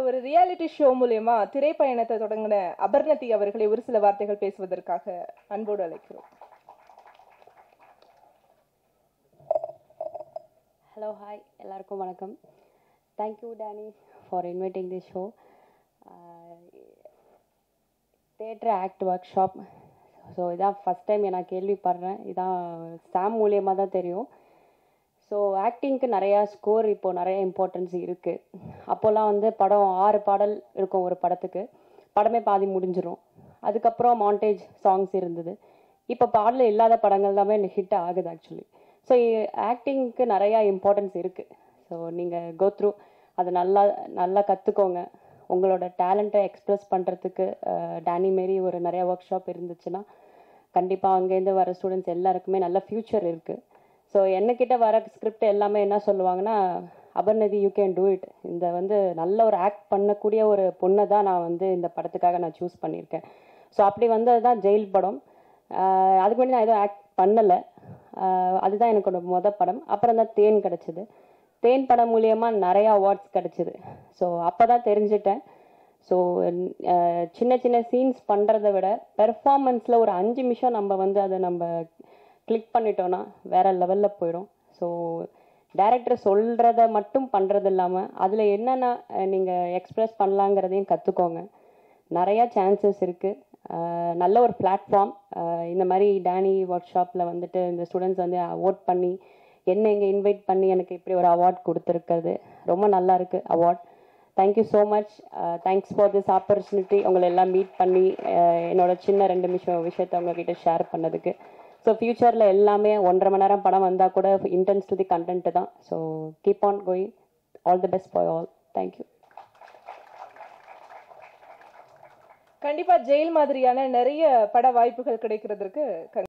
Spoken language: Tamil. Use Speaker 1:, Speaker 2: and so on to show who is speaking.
Speaker 1: ஒரு ரியாலிட்டி ஷோ மூலியமா திரைப்பயணத்தை தொடங்கின அபர்ணதி அவர்களை ஒரு சில வார்த்தைகள் பேசுவதற்காக அன்போடு அழைக்கிறோம்
Speaker 2: ஹலோ ஹாய் எல்லாருக்கும் வணக்கம் thank you Danny for inviting the show theatre act workshop so இதான் ஃபஸ்ட் டைம் நான் கேள்விப்படுறேன் இதான் சாம் மூலியமாக தான் தெரியும் ஸோ ஆக்டிங்க்கு நிறையா ஸ்கோர் இப்போ நிறைய இம்பார்ட்டன்ஸ் இருக்குது அப்போல்லாம் வந்து படம் ஆறு பாடல் இருக்கும் ஒரு படத்துக்கு படமே பாதி முடிஞ்சிரும் அதுக்கப்புறம் மாண்டேஜ் சாங்ஸ் இருந்தது இப்போ பாடல் இல்லாத படங்கள் தான் ஹிட் ஆகுது ஆக்சுவலி ஸோ ஆக்டிங்க்கு நிறையா இம்பார்ட்டன்ஸ் இருக்குது ஸோ நீங்கள் கோ த்ரூ அதை நல்லா நல்லா கற்றுக்கோங்க உங்களோட டேலண்ட்டை எக்ஸ்ப்ரெஸ் பண்ணுறதுக்கு டேனி மாரி ஒரு நிறைய ஒர்க் ஷாப் இருந்துச்சுன்னா கண்டிப்பாக அங்கேருந்து வர ஸ்டூடெண்ட்ஸ் எல்லாருக்குமே நல்ல ஃப்யூச்சர் இருக்குது ஸோ என்னக்கிட்ட வர ஸ்கிரிப்ட் எல்லாமே என்ன சொல்லுவாங்கன்னா Aparnathi you can do it இந்த வந்து நல்ல ஒரு ஆக்ட் பண்ணக்கூடிய ஒரு பொண்ணை தான் நான் வந்து இந்த படத்துக்காக நான் சூஸ் பண்ணியிருக்கேன் ஸோ அப்படி வந்தது தான் ஜெயில் படம் ஆஹ் அதுக்கு முன்னாடி நான் எதுவும் ஆக்ட் பண்ணலை அதுதான் எனக்கு முத படம் அப்புறம் தான் தேன் கிடச்சிது தேன் படம் மூலியமாக நிறையா அவார்ட்ஸ் கிடச்சிது ஸோ அப்போ தான் தெரிஞ்சிட்டேன் ஸோ சின்ன சின்ன சீன்ஸ் பண்ணுறதை விட பெர்ஃபார்மன்ஸில் ஒரு அஞ்சு நிமிஷம் நம்ம வந்து அதை நம்ம கிளிக் பண்ணிட்டோன்னா வேற லெவலில் போயிடும் ஸோ டேரக்டர் சொல்கிறத மட்டும் பண்ணுறது இல்லாமல் அதில் என்னென்ன நீங்கள் எக்ஸ்ப்ரெஸ் பண்ணலாங்கிறதையும் கற்றுக்கோங்க நிறையா சான்சஸ் இருக்குது நல்ல ஒரு பிளாட்ஃபார்ம் இந்த மாதிரி டேனி ஒர்க் ஷாப்பில் வந்துட்டு இந்த ஸ்டூடெண்ட்ஸ் வந்து ஓட் பண்ணி என்ன இங்கே இன்வைட் பண்ணி எனக்கு இப்படி ஒரு அவார்ட் கொடுத்துருக்கிறது ரொம்ப நல்லா இருக்கு award thank you so much thanks for this opportunity உங்களை எல்லாம் மீட் பண்ணி அஹ், என்னோட சின்ன ரெண்டு நிமிஷம் விஷயத்த உங்ககிட்ட ஷேர் பண்ணதுக்கு ஸோ ஃப்யூச்சரில் எல்லாமே ஒன்றரை மணி நேரம் படம் வந்தால் கூட இன்டென்ஸ் டு தி கண்டென்ட் தான் so keep on going all the best for all thank you
Speaker 1: கண்டிப்பா ஜெயில் மாதிரியான நிறைய பட வாய்ப்புகள் கிடைக்கிறதுக்கு